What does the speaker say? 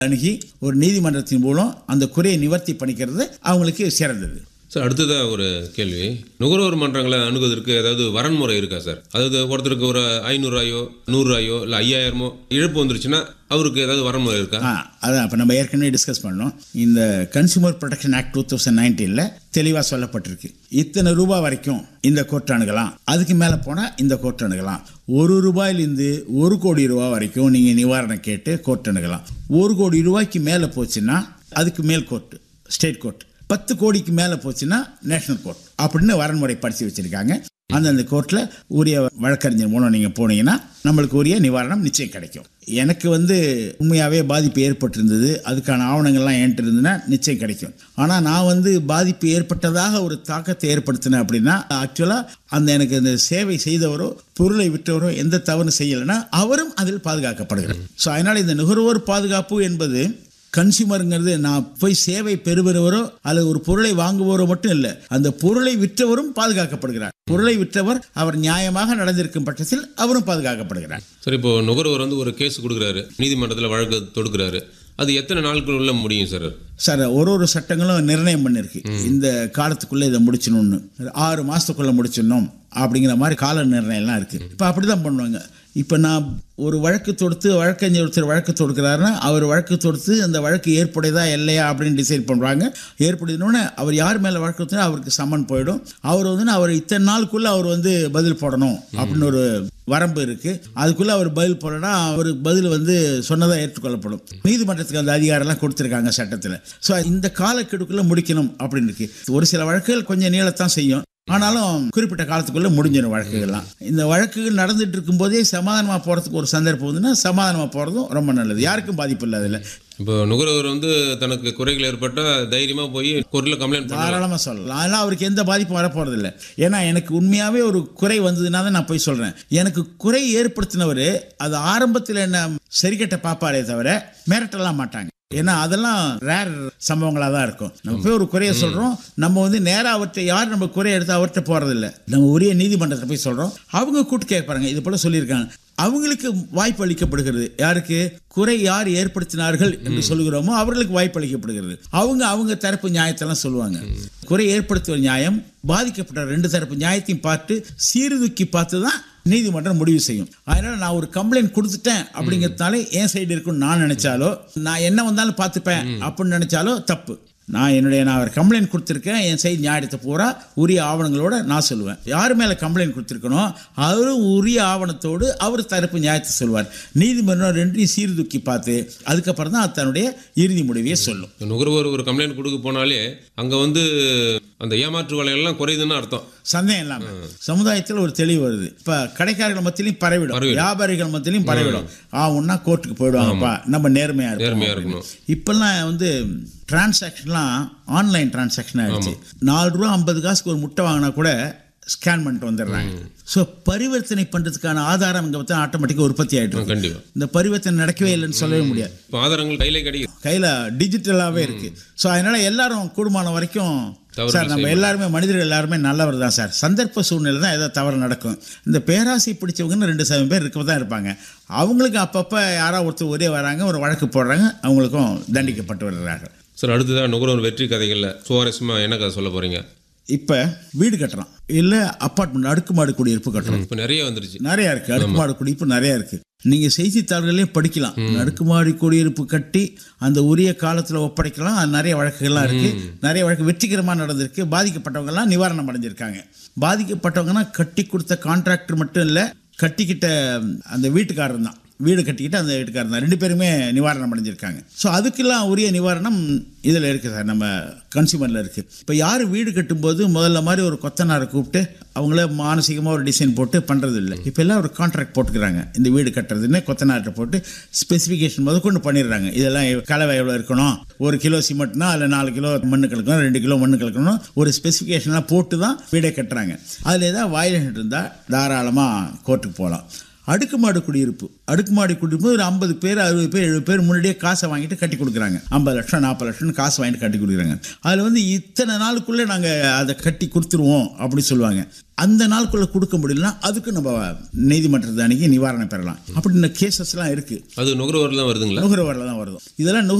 அணுகி ஒரு நீதிமன்றத்தின் மூலம் அந்த குறையை நிவர்த்தி பண்ணிக்கிறது அவங்களுக்கு சிறந்தது சார் அடுத்ததாக ஒரு கேள்வி நுகர்வோர் மன்றங்களை அணுகுவதற்கு ஏதாவது வரன்முறை இருக்கா சார் அதாவது ஒருத்தருக்கு ஒரு ஐநூறுரூவாயோ நூறுரூவாயோ இல்லை ஐயாயிரமோ இழப்பு வந்துருச்சுன்னா அவருக்கு ஏதாவது வரன்முறை இருக்கா ஆ அதான் இப்போ நம்ம ஏற்கனவே டிஸ்கஸ் பண்ணோம் இந்த consumer protection act two thousand நைன்டீனில் தெளிவாக சொல்லப்பட்டிருக்கு இத்தனை ரூபாய் வரைக்கும் இந்த கோர்ட் அணுகலாம் அதுக்கு மேலே போனால் இந்த கோர்ட் அணுகலாம் ஒரு ரூபாயிலிருந்து ஒரு கோடி ரூபாய் வரைக்கும் நீங்கள் நிவாரணம் கேட்டு கோர்ட் அணுகலாம் ஒரு கோடி ரூபாய்க்கு மேலே போச்சுன்னா அதுக்கு மேல் கோர்ட் ஸ்டேட் கோர்ட் பத்து கோடிக்கு மேலே போச்சுன்னா நேஷனல் கோர்ட் அப்படின்னு வரன்முறை படித்து வச்சுருக்காங்க அந்தந்த கோர்ட்டில் உரிய வழக்கறிஞர் மூலம் நீங்கள் போனீங்கன்னா நம்மளுக்கு உரிய நிவாரணம் நிச்சயம் கிடைக்கும் எனக்கு வந்து உண்மையாகவே பாதிப்பு ஏற்பட்டிருந்தது அதுக்கான ஆவணங்கள்லாம் என்கிட்ட இருந்ததுன்னா நிச்சயம் கிடைக்கும் ஆனால் நான் வந்து பாதிப்பு ஏற்பட்டதாக ஒரு தாக்கத்தை ஏற்படுத்தினேன் அப்படின்னா ஆக்சுவலாக அந்த எனக்கு இந்த சேவை செய்தவரோ பொருளை விற்றவரோ எந்த தவறும் செய்யலைன்னா அவரும் அதில் பாதுகாக்கப்படுகிறார் ஸோ அதனால் இந்த நுகர்வோர் பாதுகாப்பு என்பது கன்சியூமருங்கிறது நான் போய் சேவை பெறுபவரோ அல்லது ஒரு பொருளை வாங்குபவரோ மட்டும் இல்லை அந்த பொருளை விற்றவரும் பாதுகாக்கப்படுகிறார் பொருளை விற்றவர் அவர் நியாயமாக நடந்திருக்கும் பட்சத்தில் அவரும் பாதுகாக்கப்படுகிறார் சார் இப்போ நுகர்வோர் வந்து ஒரு கேஸ் கொடுக்குறாரு நீதிமன்றத்தில் வழக்கு தொடுக்கிறாரு அது எத்தனை நாட்களுக்குள்ள முடியும் சார் சார் ஒரு ஒரு சட்டங்களும் நிர்ணயம் பண்ணிருக்கு இந்த காலத்துக்குள்ள இதை முடிச்சணும்னு ஆறு மாசத்துக்குள்ள முடிச்சிடணும் அப்படிங்கிற மாதிரி கால நிர்ணயம்லாம் இருக்கு இப்போ அப்படிதான் பண்ணுவாங்க இப்போ நான் ஒரு வழக்கு தொடுத்து வழக்கறிஞர் ஒருத்தர் வழக்கு தொடுக்கிறாருன்னா அவர் வழக்கு தொடுத்து அந்த வழக்கு ஏற்புடையதா இல்லையா அப்படின்னு டிசைட் பண்ணுறாங்க ஏற்புடையதுன்னு அவர் யார் மேலே வழக்கு தொடுத்தா அவருக்கு சம்மன் போயிடும் அவர் வந்து அவர் இத்தனை நாளுக்குள்ள அவர் வந்து பதில் போடணும் அப்படின்னு ஒரு வரம்பு இருக்கு அதுக்குள்ள அவர் பதில் போடனா அவர் பதில் வந்து சொன்னதா ஏற்றுக்கொள்ளப்படும் நீதிமன்றத்துக்கு அந்த அதிகாரம்லாம் கொடுத்துருக்காங்க சட்டத்தில் ஸோ இந்த காலக்கெடுக்குள்ள முடிக்கணும் அப்படின்னு இருக்கு ஒரு சில வழக்குகள் கொஞ்சம் நீளத்தான் செய்யும் ஆனாலும் குறிப்பிட்ட காலத்துக்குள்ள முடிஞ்சிடும் வழக்குகள்லாம் இந்த வழக்குகள் நடந்துட்டு இருக்கும்போதே சமாதானமாக போகிறதுக்கு ஒரு சந்தர்ப்பம் வந்துன்னா சமாதானமாக போகிறதும் ரொம்ப நல்லது யாருக்கும் பாதிப்பு இல்லை அதில் இப்போ நுகர்வோர் வந்து தனக்கு குறைகள் ஏற்பட்டால் தைரியமாக போய் கோர்ட்டில் கம்ப்ளைண்ட் பண்ணலாம் தாராளமாக சொல்லலாம் அதெல்லாம் அவருக்கு எந்த பாதிப்பும் வரப்போகிறதில்ல ஏன்னா எனக்கு உண்மையாகவே ஒரு குறை வந்ததுன்னா தான் நான் போய் சொல்கிறேன் எனக்கு குறை ஏற்படுத்தினவர் அது ஆரம்பத்தில் என்ன சரிக்கட்ட பார்ப்பாரே தவிர மிரட்டலாம் மாட்டாங்க ஏன்னா அதெல்லாம் ரேர் சம்பவங்களாக தான் இருக்கும் நம்ம போய் ஒரு குறையை சொல்கிறோம் நம்ம வந்து நேராக அவர்கிட்ட யார் நம்ம குறையை எடுத்து அவர்கிட்ட போகிறதில்ல நம்ம உரிய நீதிமன்றத்தை போய் சொல்கிறோம் அவங்க கூட்டு கேட்பாங்க இது போல் சொல்லியிருக்காங்க அவங்களுக்கு வாய்ப்பு அளிக்கப்படுகிறது யாருக்கு குறை யார் ஏற்படுத்தினார்கள் என்று சொல்கிறோமோ அவர்களுக்கு வாய்ப்பு அளிக்கப்படுகிறது அவங்க அவங்க தரப்பு நியாயத்தெல்லாம் சொல்லுவாங்க குறை ஏற்படுத்துவ நியாயம் பாதிக்கப்பட்ட ரெண்டு தரப்பு நியாயத்தையும் பார்த்து சீர்தூக்கி பார்த்து தான் நீதிமன்றம் முடிவு செய்யும் அதனால நான் ஒரு கம்ப்ளைண்ட் கொடுத்துட்டேன் அப்படிங்கிறதுனால என் சைடு இருக்குன்னு நான் நினைச்சாலோ நான் என்ன வந்தாலும் பார்த்துப்பேன் அப்படின்னு நினைச்சாலோ தப்பு நான் என்னுடைய நான் ஒரு கம்ப்ளைண்ட் கொடுத்துருக்கேன் என் சைடு நியாயத்தை பூரா உரிய ஆவணங்களோட நான் சொல்லுவேன் யார் மேலே கம்ப்ளைண்ட் கொடுத்துருக்கனோ அவரும் உரிய ஆவணத்தோடு அவர் தரப்பு நியாயத்தை சொல்வார் நீதிமன்றம் ரெண்டையும் சீர்தூக்கி பார்த்து அதுக்கப்புறம் தான் அது தன்னுடைய இறுதி முடிவையே சொல்லும் நுகர்வோர் ஒரு கம்ப்ளைண்ட் கொடுக்க போனாலே அங்கே வந்து அந்த ஏமாற்று வலையெல்லாம் குறையுதுன்னு அர்த்தம் சந்தேகம் இல்லாம சமுதாயத்தில் ஒரு தெளிவு வருது இப்ப கடைக்காரர்கள் மத்தியிலையும் பரவிடும் பரவிடும். வியாபாரிகள் மத்தியிலையும் பரவிடும் ஆ ஒன்னா கோர்ட்டுக்கு போயிடுவாங்கப்பா நம்ம நேர்மையா நேர்மையா இருப்போம் இருக்கணும். இப்பெல்லாம் வந்து டிரான்சாக்ஷன்லாம் ஆன்லைன் டிரான்சாக்ஷன் ஆயிடுச்சு நாலு ரூபா ஐம்பது காசுக்கு ஒரு முட்டை வாங்கினா கூட ஸ்கேன் பண்ணிட்டு வந்துடுறாங்க ஸோ பரிவர்த்தனை பண்றதுக்கான ஆதாரம் இங்கே பார்த்தா ஆட்டோமேட்டிக்காக உற்பத்தி ஆயிட்டு இருக்கு. கண்டிப்பாக இந்த பரிவர்த்தனை நடக்கவே இல்லைன்னு சொல்லவே முடியாது இப்போ ஆதாரங்கள் கையிலே கிடைக்கும் கையில் டிஜிட்டலாகவே இருக்கு ஸோ அதனால எல்லாரும் கூடுமான வரைக்கும் தவறுகள் சார் நம்ம எல்லாருமே மனிதர்கள் எல்லாருமே நல்லவர் தான் சார் சந்தர்ப்ப சூழ்நிலை தான் ஏதோ தவறு நடக்கும் இந்த பேராசை பிடிச்சவங்கன்னு ரெண்டு சதவீதம் பேர் இருக்க தான் இருப்பாங்க அவங்களுக்கு அப்பப்போ யாரோ ஒருத்தர் ஒரே வராங்க ஒரு வழக்கு போடுறாங்க அவங்களுக்கும் தண்டிக்கப்பட்டு வருகிறார்கள் சார் அடுத்ததாக நுகர்வோர் வெற்றி கதைகளில் சுவாரஸ்யமாக என்ன கதை சொல்ல போகிறீங்க இப்போ வீடு கட்டுறோம் இல்லை அப்பார்ட்மெண்ட் அடுக்குமாடி குடியிருப்பு கட்டுறோம் இப்போ நிறைய வந்துருச்சு நிறைய இருக்கு அடுக்குமாடி குடியிருப்பு நிறைய இருக்கு நீங்க செய்தித்தாள்களையும் படிக்கலாம் அடுக்குமாடி குடியிருப்பு கட்டி அந்த உரிய காலத்துல ஒப்படைக்கலாம் அது நிறைய வழக்குகள்லாம் இருக்கு நிறைய வழக்கு வெற்றிகரமா நடந்திருக்கு பாதிக்கப்பட்டவங்க எல்லாம் நிவாரணம் அடைஞ்சிருக்காங்க பாதிக்கப்பட்டவங்கன்னா கட்டி கொடுத்த கான்ட்ராக்டர் மட்டும் இல்ல கட்டிக்கிட்ட அந்த வீட்டுக்காரர் தான் வீடு கட்டிக்கிட்டு அந்த வீட்டுக்காரர் தான் ரெண்டு பேருமே நிவாரணம் அடைஞ்சிருக்காங்க ஸோ அதுக்கெல்லாம் உரிய நிவாரணம் இதில் இருக்குது சார் நம்ம கன்சியூமரில் இருக்குது இப்போ யார் வீடு கட்டும்போது முதல்ல மாதிரி ஒரு கொத்தனாரை கூப்பிட்டு அவங்கள மானசீகமாக ஒரு டிசைன் போட்டு பண்ணுறது இல்லை இப்போ எல்லாம் ஒரு கான்ட்ராக்ட் போட்டுக்கிறாங்க இந்த வீடு கட்டுறதுன்னு கொத்தனார்கிட்ட போட்டு ஸ்பெசிஃபிகேஷன் முதற்கொண்டு பண்ணிடுறாங்க இதெல்லாம் எவ்- கலவை எவ்வளோ இருக்கணும் ஒரு கிலோ சிமெண்ட்னா அதில் நாலு கிலோ மண்ணு கலக்கணும் ரெண்டு கிலோ மண்ணு கலக்கணும் ஒரு ஸ்பெசிஃபிகேஷன்லாம் போட்டு தான் வீடே கட்டுறாங்க அதில் ஏதாவது வயலேஷன் இருந்தால் தாராளமாக கோர்ட்டுக்கு போகலாம் அடுக்குமாடி குடியிருப்பு அடுக்குமாடி குடியிருப்பு ஒரு ஐம்பது பேர் அறுபது பேர் எழுபது பேர் முன்னாடியே காசை வாங்கிட்டு கட்டி கொடுக்குறாங்க ஐம்பது லட்சம் நாற்பது லட்சம் காசு வாங்கிட்டு கட்டி கொடுக்குறாங்க அதில் வந்து இத்தனை நாளுக்குள்ளே நாங்கள் அதை கட்டி கொடுத்துருவோம் அப்படி சொல்லுவாங்க அந்த நாளுக்குள்ள கொடுக்க முடியலன்னா அதுக்கு நம்ம நீதிமன்றத்தை அணுகி நிவாரணம் பெறலாம் அப்படின்னு கேசஸ்லாம் இருக்கு அது நுகர்வோர்லாம் வருதுங்களா நுகர்வோரில் தான் வருது இதெல்லாம்